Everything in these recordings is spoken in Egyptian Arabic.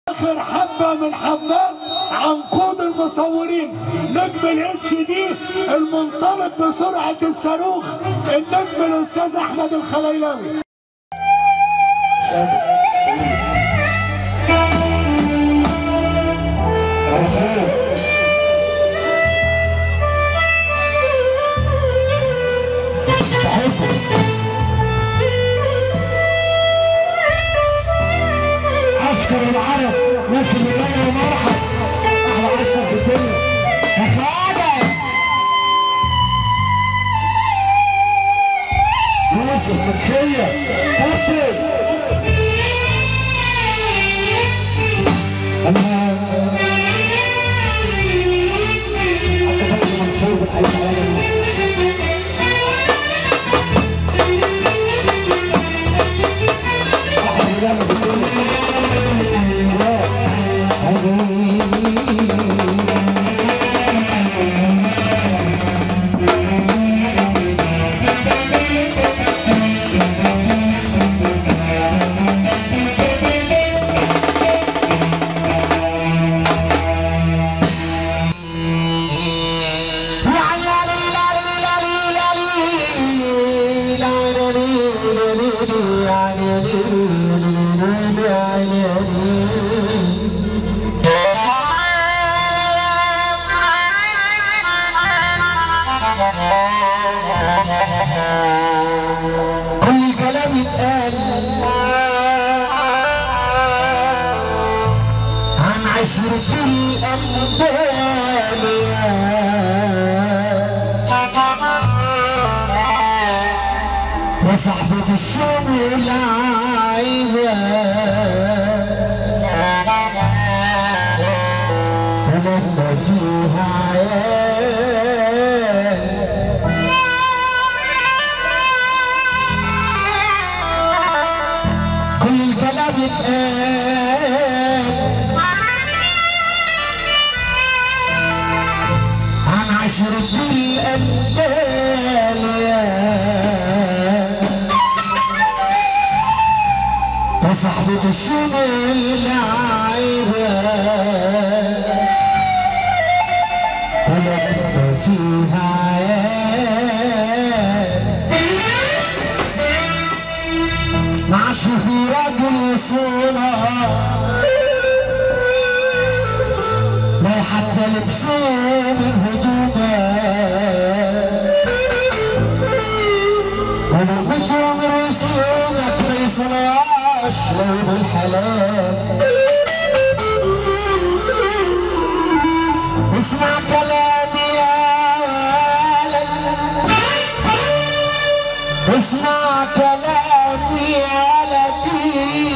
اخر حبه من حبات عنقود المصورين نجم الاتش دي المنطلق بسرعه الصاروخ النجم الاستاذ احمد الخليلاوي عسكر العرب ناس اللي جايه مرحب احلى عسكر في الدنيا يا خواجه يوسف منشيه كابتن الله حتى فاكر منصور بالحقيقه على احلى رجاله في الدنيا كل كلام يتقال عن عشرة الأندال يا صاحبة الشغل عيبة ولما فيها عيال كل الكلام يتقال عن عشرة الأندال يا يا صاحبة الشمال عيبة ولما فيها عيال ما عادش في راجل يصونها لو حتى لبسوه من هدومه ولمتهم رسومك ما يصنعش لو بالحلال اسمع كلامي يا ولد اسمع كلامي يا ولدي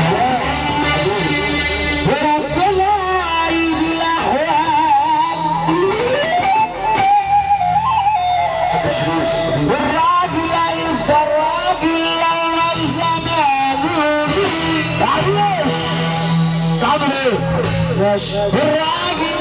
وربنا يجي الاحوال والراجل هيفضل راجل لو ما زمانه معلش تعمل ايه؟ ماشي الراجل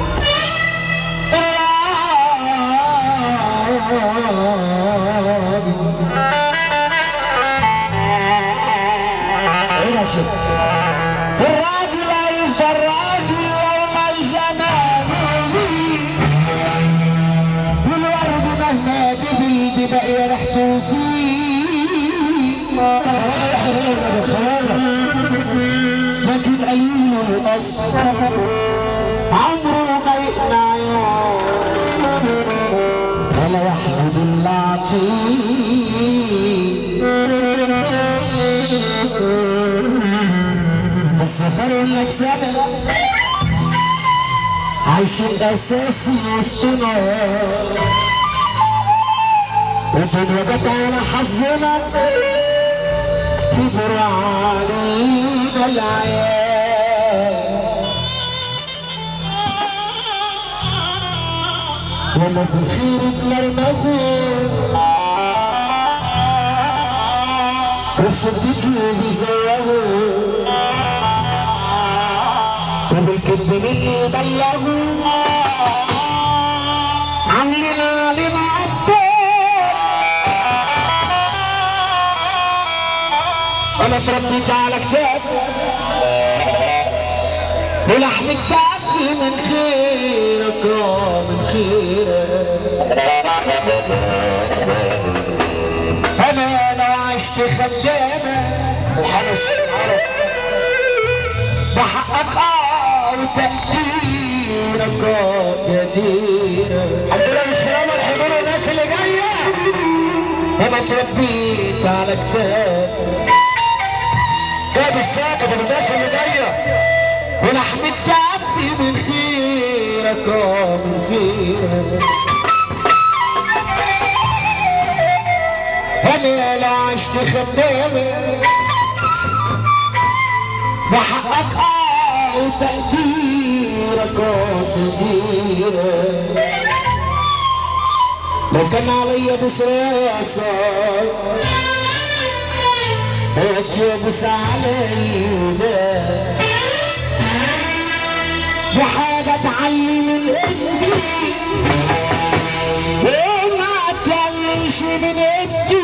الراجل هيفضل راجل يوم الزمان والورد مهما دبل دي بقى ريحته فيه لكن قليل الاصل عمره ما يقنع يوم ولا يحمد العطيه السفر والنفسانة عايشين أساسي وسطنا والدنيا جت على حظنا كبر علينا العيال وما في الخير اتمرمغوا وشدتي بيزوغوا وبالكذب مني بلغوا عاملين علينا عدال انا اتربيت على كتاف ولحمك تعفي من خيرك اه من خيرك انا لو عشت خدامة وحنس بحقك اه وتقديرك اه تقديرك الحمد لله بالسلامة الحضور والناس اللي جاية انا اتربيت على كتاب جاب الساكت الناس اللي جايه ولحم التعفي من خيرك اه من خيرك انا لو عشت خدامة بحقك اه وتقديرك اه تقديرك لو كان عليا بسراسة قلت يا بوس علينا دي حاجة تعلي من انتي وما تعليش من انتي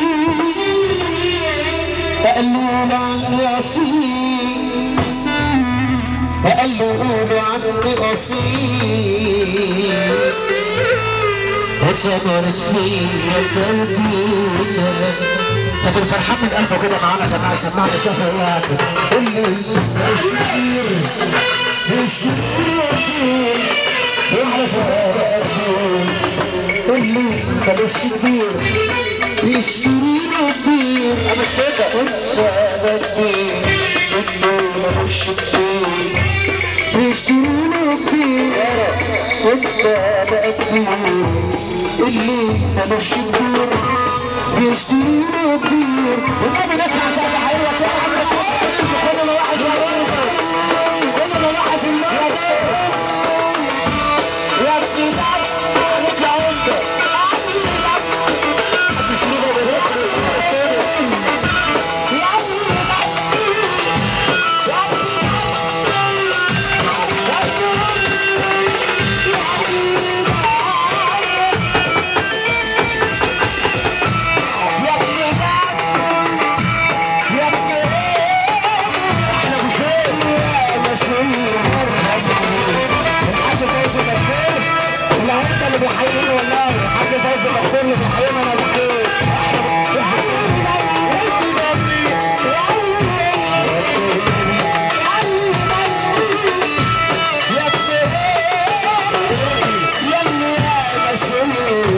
قالوا عني اصيل قالوا عني اصيل وتمرت فيا تربيتك طب الفرحان من قلبه كده معانا كمان سمعنا سفر واحد اللي الشعير الشعير واحنا شباب اللي ملوش كبير يشتري له كبير انا كده وانت بدي اللي ملوش كبير يشتري له كبير وانت بقى كبير اللي ملوش كبير بيشتري له كبير والنبي نسمع ساعة حلوة كده كل واحد يرقص كل واحد يرقص يا ابني ده يطلع انت مش ليه يا ابني ده يا ابني بيحييني والله حاج فايز المغفور اللي بيحييني انا بحييك يا ابني يا ابني يا مشهور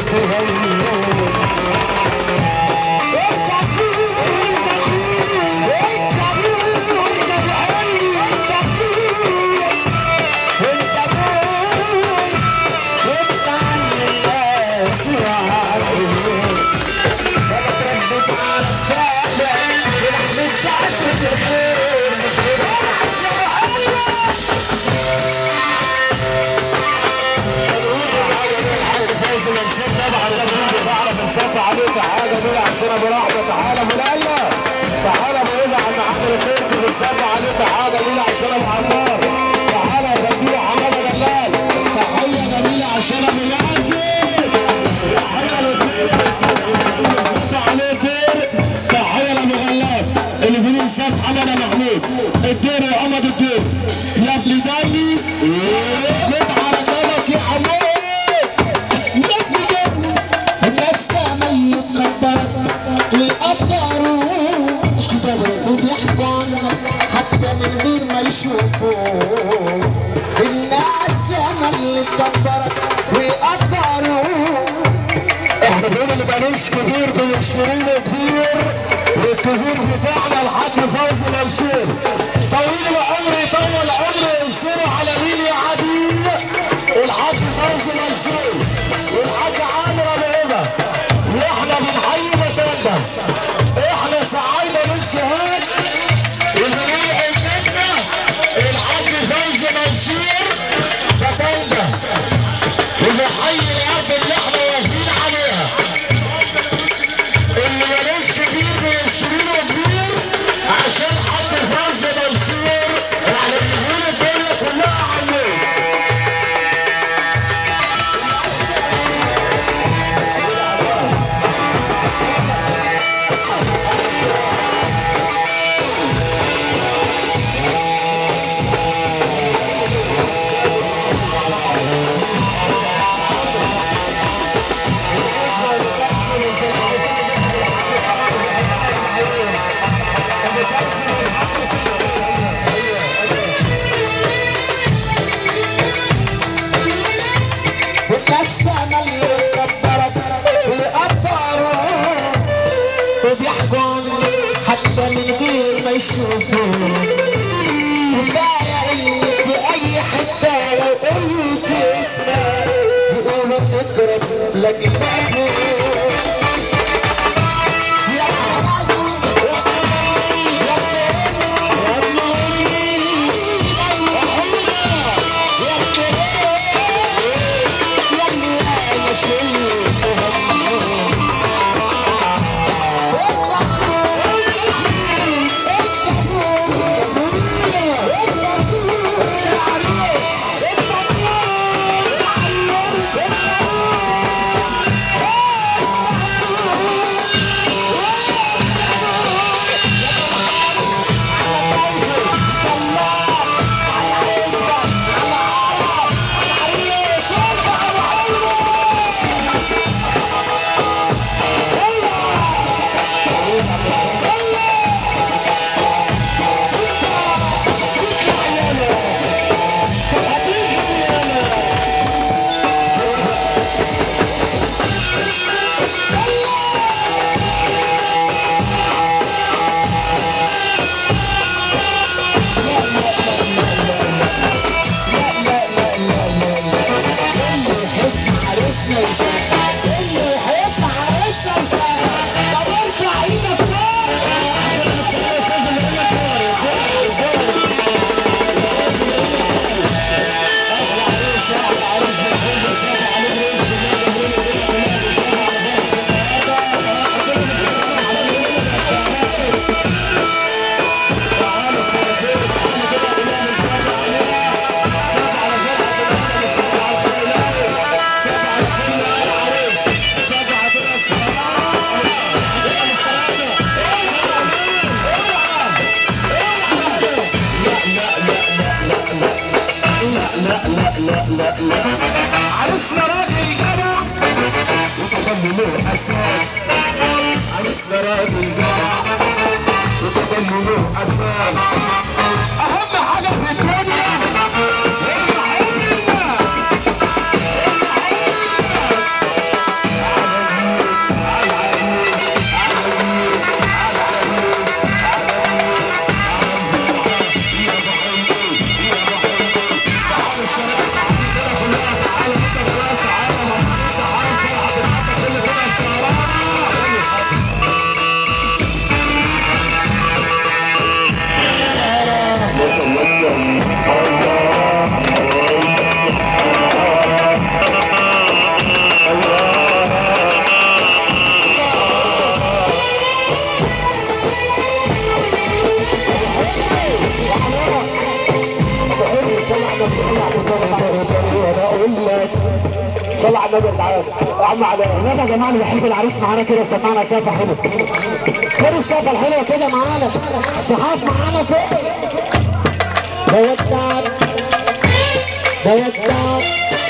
عليك حاجه دول عشان ابو رحمه تعالى ابو ليلى تعالى ابو ليلى عم عامل الكرسي بنسمع عليك حاجه دول عشان ابو عمار تعالى يا فندم حماده دلال تحيه جميله عشان ابو ياسر تحيه لطيف بنسمع عليك تحيه لابو غلاب اللي بيقول استاذ حماده محمود الدور يا عمد الدور يا ابن دمي جيت على بالك يا حمود يا ابن دمي الناس تعمل يتكبرك ويقدروا مش كده وبيحكوا عنك حتى من غير ما يشوفوا الناس تعمل يتكبرك ويقدروا احنا دول اللي مالوش كبير بيشترينا كبير والكبير بتاعنا الحاج فوزي منصور طويل العمر يطول عمره ينصره على مين يا عديل الحاج فوزي منصور والحاج عامر ابو هبه واحنا بنحيي مكاننا احنا سعينا من سهاد وبنروح النجمه الحاج فوزي منصور مكاننا وبنحيي الارض اللي احنا واقفين عليها اللي مالوش كبير بيشتري له كبير عشان حد فاز لا لا لا لا لا عرسنا راجل جدع وتضل له اساس عرسنا راجل جدع وتضل له اساس اهم حاجه في الدنيا الحب لله. صلى على النبي تعالى يا عم علاء يا جماعه اللي بيحب العريس معانا كده سمعنا سقفه حلوه خد السقفه الحلوه كده معانا الصحاب معانا فوق بودعك بودعك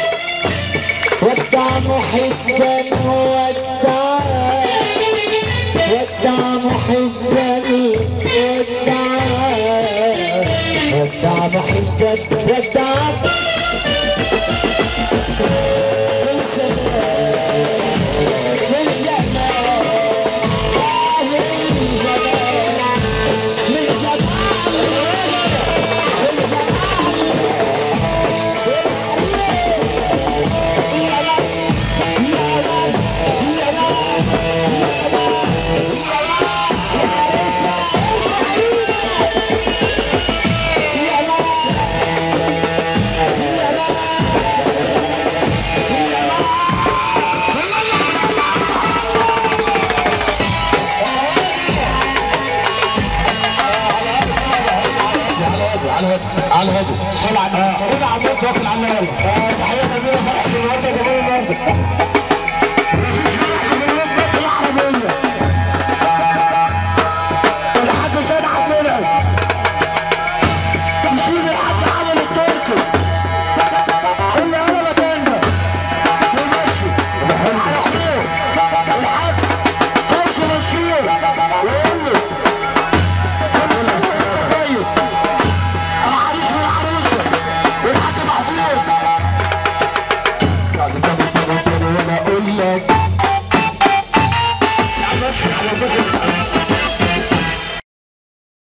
ودع محبا ودع ودع محبا ودع ودع محبا ودعك من زمان من زمان من زمان من زمان من زمان على الهدي صلى على النبي كده عمال توكل على النبي تحيه كبيره فرحه النهارده كمان النهارده مفيش فرحه من الوقت بس العربيه الحاج سيد عبد المنعم نسيب الحاج عمل التركي اللي انا بتنجح ومشي على حضور الحاج